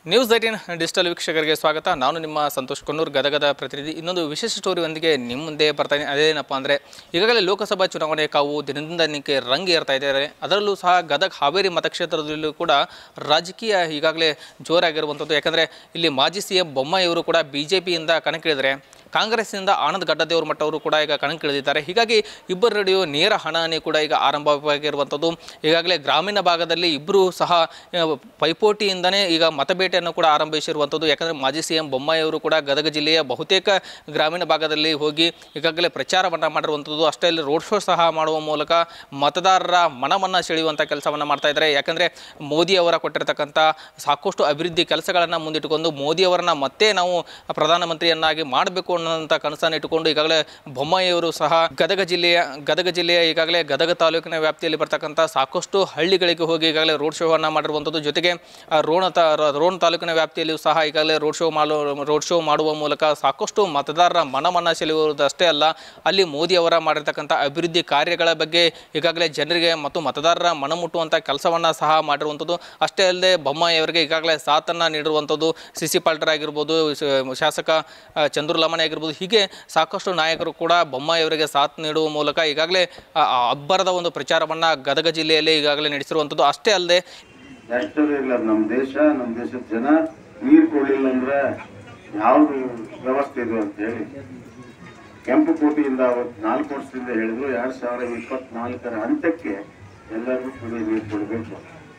news eighteen digital ವೀಕ್ಷಕರಿಗೆ ಸ್ವಾಗತ ನಾನು ನಿಮ್ಮ ಸಂತೋಷ್ ಕೊನ್ನೂರು ಗದಗದ ಪ್ರತಿನಿಧಿ ಇನ್ನೊಂದು ವಿಶೇಷ ಸ್ಟೋರಿಯೊಂದಿಗೆ ನಿಮ್ಮ ಮುಂದೆ ಬರ್ತಾನೆ ಅದೇನಪ್ಪ ಅಂದರೆ ಈಗಾಗಲೇ ಲೋಕಸಭಾ ಚುನಾವಣೆ ಕಾವು ದಿನದಿಂದ ದಿನಕ್ಕೆ ರಂಗ್ ಏರ್ತಾ ಇದ್ದಾರೆ ಅದರಲ್ಲೂ ಸಹ ಗದಗ ಹಾವೇರಿ ಮತಕ್ಷೇತ್ರದಲ್ಲೂ ಕೂಡ ರಾಜಕೀಯ ಈಗಾಗಲೇ ಜೋರಾಗಿರುವಂಥದ್ದು ಯಾಕಂದರೆ ಇಲ್ಲಿ ಮಾಜಿ ಸಿ ಎಂ ಬೊಮ್ಮಾಯಿಯವರು ಕೂಡ ಬಿ ಜೆ ಪಿಯಿಂದ ಕಣಕ್ಕಿಳಿದರೆ ಕಾಂಗ್ರೆಸ್ನಿಂದ ಆನಂದ್ ಗಡ್ಡದೇವ್ರ ಮಠ ಅವರು ಕೂಡ ಈಗ ಕಣಕ್ಕಿಳಿದಿದ್ದಾರೆ ಹೀಗಾಗಿ ಇಬ್ಬರ ನಡುವೆ ನೇರ ಹಣಾಹಣಿ ಕೂಡ ಈಗ ಆರಂಭವಾಗಿರುವಂಥದ್ದು ಈಗಾಗಲೇ ಗ್ರಾಮೀಣ ಭಾಗದಲ್ಲಿ ಇಬ್ಬರು ಸಹ ಆ, ಪೈಪೋಟಿಯಿಂದನೇ ಈಗ ಮತಬೇಟೆಯನ್ನು ಕೂಡ ಆರಂಭಿಸಿರುವಂಥದ್ದು ಯಾಕಂದರೆ ಮಾಜಿ ಸಿ ಎಂ ಬೊಮ್ಮಾಯಿ ಅವರು ಕೂಡ ಗದಗ ಜಿಲ್ಲೆಯ ಬಹುತೇಕ ಗ್ರಾಮೀಣ ಭಾಗದಲ್ಲಿ ಹೋಗಿ ಈಗಾಗಲೇ ಪ್ರಚಾರವನ್ನು ಮಾಡಿರುವಂಥದ್ದು ಅಷ್ಟೇ ಅಲ್ಲದೆ ರೋಡ್ ಶೋ ಸಹ ಮಾಡುವ ಮೂಲಕ ಮತದಾರರ ಮನವನ್ನು ಸೆಳೆಯುವಂಥ ಕೆಲಸವನ್ನು ಮಾಡ್ತಾ ಇದ್ದಾರೆ ಯಾಕಂದರೆ ಮೋದಿ ಅವರ ಕೊಟ್ಟಿರ್ತಕ್ಕಂಥ ಸಾಕಷ್ಟು ಅಭಿವೃದ್ಧಿ ಕೆಲಸಗಳನ್ನು ಮುಂದಿಟ್ಟುಕೊಂಡು ಮೋದಿ ಅವರನ್ನ ಮತ್ತೆ ನಾವು ಪ್ರಧಾನಮಂತ್ರಿಯನ್ನಾಗಿ ಮಾಡಬೇಕು ಅನ್ನೋಂಥ ಕನಸನ್ನು ಇಟ್ಟುಕೊಂಡು ಈಗಾಗಲೇ ಬೊಮ್ಮಾಯಿಯವರು ಸಹ ಗದಗ ಜಿಲ್ಲೆಯ ಗದಗ ಜಿಲ್ಲೆಯ ಈಗಾಗಲೇ ಗದಗ ತಾಲೂಕಿನ ವ್ಯಾಪ್ತಿಯಲ್ಲಿ ಬರ್ತಕ್ಕಂಥ ಸಾಕಷ್ಟು ಹಳ್ಳಿಗಳಿಗೆ ಹೋಗಿ ಈಗಾಗಲೇ ರೋಡ್ ಶೋವನ್ನು ಮಾಡಿರುವಂಥದ್ದು ಜೊತೆಗೆ ಆ ರೋಣ ತಾ ರೋಣ ತಾಲೂಕಿನ ವ್ಯಾಪ್ತಿಯಲ್ಲಿಯೂ ಸಹ ಈಗಾಗಲೇ ರೋಡ್ ಶೋ ಮಾಡು ರೋಡ್ ಶೋ ಮಾಡುವ ಮೂಲಕ ಸಾಕಷ್ಟು ಮತದಾರರ ಮನಮನ ಸೆಳೆಯುವುದಷ್ಟೇ ಅಲ್ಲ ಅಲ್ಲಿ ಮೋದಿ ಅವರ ಮಾಡಿರ್ತಕ್ಕಂಥ ಅಭಿವೃದ್ಧಿ ಕಾರ್ಯಗಳ ಬಗ್ಗೆ ಈಗಾಗಲೇ ಜನರಿಗೆ ಮತ್ತು ಮತದಾರರ ಮನ ಮುಟ್ಟುವಂಥ ಕೆಲಸವನ್ನು ಸಹ ಮಾಡಿರುವಂಥದ್ದು ಅಷ್ಟೇ ಅಲ್ಲದೆ ಬೊಮ್ಮಾಯಿ ಅವರಿಗೆ ಈಗಾಗಲೇ ಸಾಥನ್ನು ನೀಡಿರುವಂಥದ್ದು ಸಿ ಸಿ ಪಾಲ್ಟರ್ ಆಗಿರ್ಬೋದು ಶ- ಶಾಸಕ ಆ, ಚಂದ್ರು ಲಮಣಿ ಆಗಿರ್ಬೋದು ಹೀಗೆ ಸಾಕಷ್ಟು ನಾಯಕರು ಕೂಡ ಬೊಮ್ಮಾಯಿ ಅವರಿಗೆ ಸಾಥ್ ನೀಡುವ ಮೂಲಕ ಈಗಾಗಲೇ ಆ, ಆ ಅಬ್ಬರದ ಒಂದು ಪ್ರಚಾರವನ್ನು ಗದಗ ಜಿಲ್ಲೆಯಲ್ಲಿ ಈಗಾಗಲೇ ನಡೆಸಿರುವಂಥದ್ದು ಅಷ್ಟೇ ಅಲ್ಲದೆ ಎಷ್ಟರ ಇಲ್ಲ ನಮ್ಮ ದೇಶ ನಮ್ಮ ದೇಶದ ಜನ ನೀರು ಕೊಡ್ಲಿಲ್ಲ ಅಂದ್ರೆ ಯಾವ್ದು ವ್ಯವಸ್ಥೆ ಇದು ಅಂತ ಹೇಳಿ ಕೆಂಪು ಕೋಟೆಯಿಂದ ಅವತ್ತು ನಾಲ್ಕು ವರ್ಷದಿಂದ ಹೇಳಿದ್ರು ಎರಡ್ ಸಾವಿರದ ಇಪ್ಪತ್ನಾಲ್ಕರ ಹಂತಕ್ಕೆ ಎಲ್ಲರಿಗೂ ಕುಡಿಯ ನೀರು ಕೊಡಬೇಕು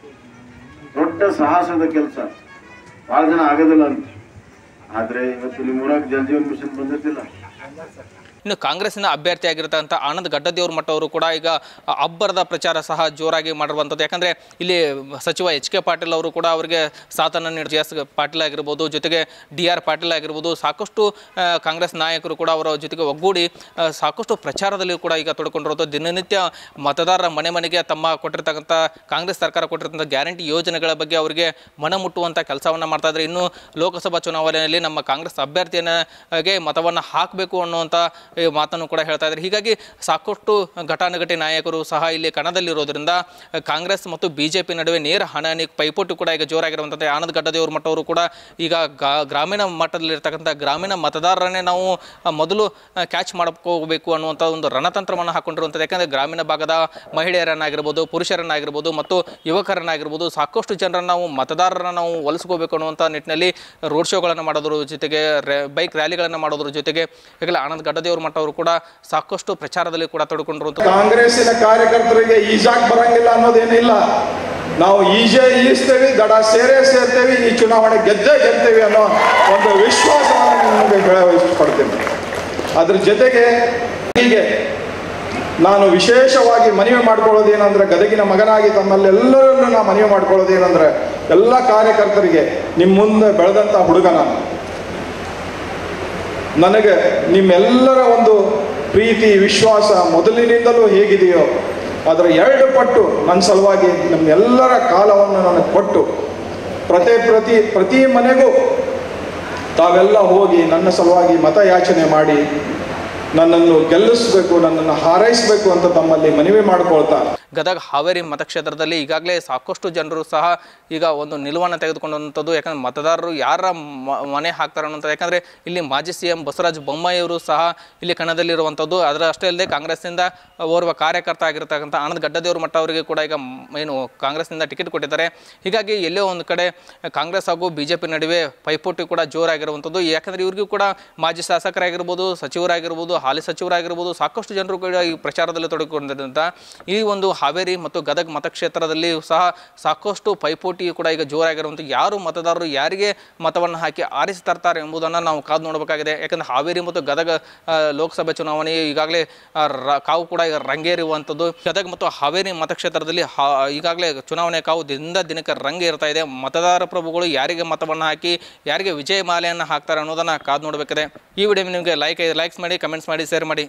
ದೊಡ್ಡ ಸಾಹಸದ ಕೆಲಸ ಬಹಳ ಜನ ಆಗೋದಿಲ್ಲ ಅಂತ ಆದ್ರೆ ಇವತ್ತು ನಿಮ್ಮ ಊರಾಗ ಜಲಜೀವನ್ ಮಿಷನ್ ಬಂದಿರ್ತಿಲ್ಲ ಇನ್ನು ಕಾಂಗ್ರೆಸ್ಸಿನ ಅಭ್ಯರ್ಥಿ ಆಗಿರ್ತಕ್ಕಂಥ ಆನಂದ್ ಗಡ್ಡದೇವ್ರ ಮಠ ಅವರು ಕೂಡ ಈಗ ಅಬ್ಬರದ ಪ್ರಚಾರ ಸಹ ಜೋರಾಗಿ ಮಾಡಿರುವಂಥದ್ದು ಯಾಕಂದರೆ ಇಲ್ಲಿ ಸಚಿವ ಎಚ್ ಕೆ ಪಾಟೀಲ್ ಅವರು ಕೂಡ ಅವರಿಗೆ ಸಾಥನ್ನು ನೀಡಿ ಜಿ ಎಸ್ ಪಾಟೀಲ್ ಆಗಿರ್ಬೋದು ಜೊತೆಗೆ ಡಿ ಆರ್ ಪಾಟೀಲ್ ಆಗಿರ್ಬೋದು ಸಾಕಷ್ಟು ಆ, ಕಾಂಗ್ರೆಸ್ ನಾಯಕರು ಕೂಡ ಅವರ ಜೊತೆಗೆ ಒಗ್ಗೂಡಿ ಆ, ಸಾಕಷ್ಟು ಪ್ರಚಾರದಲ್ಲಿ ಕೂಡ ಈಗ ತೊಡ್ಕೊಂಡಿರೋದು ದಿನನಿತ್ಯ ಮತದಾರರ ಮನೆ ಮನೆಗೆ ತಮ್ಮ ಕೊಟ್ಟಿರ್ತಕ್ಕಂಥ ಕಾಂಗ್ರೆಸ್ ಸರ್ಕಾರ ಕೊಟ್ಟಿರ್ತಕ್ಕಂಥ ಗ್ಯಾರಂಟಿ ಯೋಜನೆಗಳ ಬಗ್ಗೆ ಅವರಿಗೆ ಮನ ಮುಟ್ಟುವಂಥ ಕೆಲಸವನ್ನು ಮಾಡ್ತಾ ಇದ್ದಾರೆ ಇನ್ನು ಲೋಕಸಭಾ ಚುನಾವಣೆಯಲ್ಲಿ ನಮ್ಮ ಕಾಂಗ್ರೆಸ್ ಅಭ್ಯರ್ಥಿಯನ್ನೇ ಮತವನ್ನು ಹಾಕಬೇಕು ಅನ್ನುವಂಥ ಈ ಮಾತನ್ನು ಕೂಡ ಹೇಳ್ತಾ ಇದ್ದಾರೆ ಹೀಗಾಗಿ ಸಾಕಷ್ಟು ಘಟಾನುಘಟಿ ನಾಯಕರು ಸಹ ಇಲ್ಲಿ ಕಣದಲ್ಲಿರೋದ್ರಿಂದ ಕಾಂಗ್ರೆಸ್ ಮತ್ತು ಬಿ ಜೆ ಪಿ ನಡುವೆ ನೇರ ಹಣಾಹಣಿ ಪೈಪೋಟಿ ಕೂಡ ಈಗ ಜೋರಾಗಿರುವಂಥದ್ದು ಆನಂದ್ ಗಡ್ಡದೇವ್ರ ಮಠ ಅವರು ಕೂಡ ಈಗ ಗಾ- ಗ್ರಾಮೀಣ ಮಟ್ಟದಲ್ಲಿರ್ತಕ್ಕಂಥ ಗ್ರಾಮೀಣ ಮತದಾರರನ್ನೇ ನಾವು ಆ, ಮೊದಲು ಕ್ಯಾಚ್ ಮಾಡ್ಕೋಬೇಕು ಅನ್ನುವಂಥ ಒಂದು ರಣತಂತ್ರವನ್ನು ಹಾಕೊಂಡಿರುವಂಥದ್ದು ಯಾಕಂದರೆ ಗ್ರಾಮೀಣ ಭಾಗದ ಮಹಿಳೆಯರನ್ನಾಗಿರ್ಬೋದು ಪುರುಷರನ್ನಾಗಿರ್ಬೋದು ಮತ್ತು ಯುವಕರನ್ನಾಗಿರ್ಬೋದು ಸಾಕಷ್ಟು ಜನರನ್ನು ನಾವು ಮತದಾರರನ್ನ ನಾವು ಒಲಿಸ್ಕೋಬೇಕು ಅನ್ನುವಂಥ ನಿಟ್ಟಿನಲ್ಲಿ ರೋಡ್ ಶೋಗಳನ್ನು ಮಾಡೋದ್ರ ಜೊತೆಗೆ ಬೈಕ್ ರ್ಯಾಲಿಗಳನ್ನು ಮಾಡೋದ್ರ ಜೊತೆಗೆ ಈಗಲೇ ಆನಂದ್ ಗಡ್ಡದೇವ್ರ ಮಠ ಅವರು ಕೂಡ ಸಾಕಷ್ಟು ಪ್ರಚಾರದಲ್ಲಿ ಕೂಡ ತೊಡ್ಕೊಂಡಿರುವಂಥ ಕಾಂಗ್ರೆಸ್ಸಿನ ಕಾರ್ಯಕರ್ತರಿಗೆ ಈಜಾಕ್ ಬರಂಗಿಲ್ಲ ಅನ್ನೋದೇನಿಲ್ಲ ನಾವು ಈಜೆ ಈಜ್ತೇವೆ ದಡ ಸೇರೇ ಸೇರ್ತೇವೆ ಈ ಚುನಾವಣೆ ಗೆದ್ದೇ ಗೆಲ್ತೇವೆ ಅನ್ನೋ ಒಂದು ವಿಶ್ವಾಸವನ್ನು ನಿಮಗೆ ಹೇಳ ಇಷ್ಟಪಡ್ತೇನೆ ಅದ್ರ ಜೊತೆಗೆ ಹೀಗೆ ನಾನು ವಿಶೇಷವಾಗಿ ಮನವಿ ಮಾಡ್ಕೊಳ್ಳೋದೇನಂದ್ರೆ ಗದಗಿನ ಮಗನಾಗಿ ತಮ್ಮಲ್ಲೆಲ್ಲರಲ್ಲೂ ನಾನು ಮನವಿ ಮಾಡ್ಕೊಳ್ಳೋದೇನಂದ್ರೆ ಎಲ್ಲ ಕಾರ್ಯಕರ್ತರಿಗೆ ನಿಮ್ಮ ಮುಂದೆ ಬೆಳೆದಂಥ ಹುಡುಗ ನಾನು ನನಗೆ ನಿಮ್ಮೆಲ್ಲರ ಒಂದು ಪ್ರೀತಿ ವಿಶ್ವಾಸ ಮೊದಲಿನಿಂದಲೂ ಹೇಗಿದೆಯೋ ಅದರ ಎರಡು ಪಟ್ಟು ನನ್ನ ಸಲುವಾಗಿ ನಮ್ಮೆಲ್ಲರ ಕಾಲವನ್ನು ನನಗೆ ಕೊಟ್ಟು ಪ್ರತಿ ಪ್ರತಿ ಪ್ರತಿ ಮನೆಗೂ ತಾವೆಲ್ಲ ಹೋಗಿ ನನ್ನ ಸಲುವಾಗಿ ಮತಯಾಚನೆ ಮಾಡಿ ನನ್ನನ್ನು ಗೆಲ್ಲಿಸಬೇಕು ನನ್ನನ್ನು ಹಾರೈಸಬೇಕು ಅಂತ ತಮ್ಮಲ್ಲಿ ಮನವಿ ಮಾಡ್ಕೊಳ್ತಾ ಗದಗ ಹಾವೇರಿ ಮತಕ್ಷೇತ್ರದಲ್ಲಿ ಈಗಾಗಲೇ ಸಾಕಷ್ಟು ಜನರು ಸಹ ಈಗ ಒಂದು ನಿಲುವನ್ನು ತೆಗೆದುಕೊಂಡಂಥದ್ದು ಯಾಕಂದ್ರೆ ಮತದಾರರು ಯಾರ ಮ- ಮನೆ ಹಾಕ್ತಾರೆ ಅನ್ನೋಂಥದ್ದು ಯಾಕಂದರೆ ಇಲ್ಲಿ ಮಾಜಿ ಸಿ ಎಂ ಬಸವರಾಜ ಬೊಮ್ಮಾಯಿ ಅವರು ಸಹ ಇಲ್ಲಿ ಕಣದಲ್ಲಿರುವಂಥದ್ದು ಅದರ ಅಷ್ಟೇ ಅಲ್ಲದೆ ಕಾಂಗ್ರೆಸ್ನಿಂದ ಓರ್ವ ಕಾರ್ಯಕರ್ತ ಆಗಿರ್ತಕ್ಕಂಥ ಆನಂದ್ ಗಡ್ಡದೇವ್ರ ಮಠ ಅವರಿಗೆ ಕೂಡ ಈಗ ಮ್- ಏನು ಕಾಂಗ್ರೆಸ್ನಿಂದ ಟಿಕೆಟ್ ಕೊಟ್ಟಿದ್ದಾರೆ ಹೀಗಾಗಿ ಎಲ್ಲೋ ಒಂದು ಕಡೆ ಕಾಂಗ್ರೆಸ್ ಹಾಗೂ ಬಿ ಜೆ ಪಿ ನಡುವೆ ಪೈಪೋಟಿ ಕೂಡ ಜೋರಾಗಿರುವಂಥದ್ದು ಯಾಕಂದರೆ ಇವ್ರಿಗೂ ಕೂಡ ಮಾಜಿ ಶಾಸಕರಾಗಿರ್ಬೋದು ಸಚಿವರಾಗಿರ್ಬೋದು ಹಾಲಿ ಸಚಿವರಾಗಿರ್ಬೋದು ಸಾಕಷ್ಟು ಜನರು ಕೂಡ ಈ ಪ್ರಚಾರದಲ್ಲಿ ತೊಡಗಿಕೊಂಡಿದ್ದರಿಂದ ಈ ಒಂದು ಹಾವೇರಿ ಮತ್ತು ಗದಗ ಮತಕ್ಷೇತ್ರದಲ್ಲಿ ಸಹ ಸಾಕಷ್ಟು ಪೈಪೋಟಿ ಕೂಡ ಈಗ ಜೋರಾಗಿರುವಂಥ ಯಾರು ಮತದಾರರು ಯಾರಿಗೆ ಮತವನ್ನು ಹಾಕಿ ಆರಿಸಿ ತರ್ತಾರೆ ಎಂಬುದನ್ನು ನಾವು ಕಾದು ನೋಡಬೇಕಾಗಿದೆ ಯಾಕಂದರೆ ಹಾವೇರಿ ಮತ್ತು ಗದಗ ಆ, ಲೋಕಸಭೆ ಚುನಾವಣೆ ಈಗಾಗಲೇ ಆ, ರ- ಕಾವು ಕೂಡ ಈಗ ರಂಗೇರುವಂಥದ್ದು ಗದಗ ಮತ್ತು ಹಾವೇರಿ ಮತಕ್ಷೇತ್ರದಲ್ಲಿ ಹಾ ಈಗಾಗಲೇ ಚುನಾವಣೆ ಕಾವು ದಿನದಿಂದ ದಿನಕ್ಕೆ ರಂಗ್ ಇರ್ತಾ ಇದೆ ಮತದಾರ ಪ್ರಭುಗಳು ಯಾರಿಗೆ ಮತವನ್ನು ಹಾಕಿ ಯಾರಿಗೆ ವಿಜಯ ಮಾಲೆಯನ್ನು ಹಾಕ್ತಾರೆ ಅನ್ನೋದನ್ನು ಕಾದು ನೋಡಬೇಕಿದೆ ಈ ವಿಡಿಯೋ ನಿಮಗೆ ಲೈಕ್ ಲೈಕ್ಸ್ ಮಾಡಿ ಕಮೆಂಟ್ಸ್ ಮಾಡಿ ಶೇರ್ ಮಾಡಿ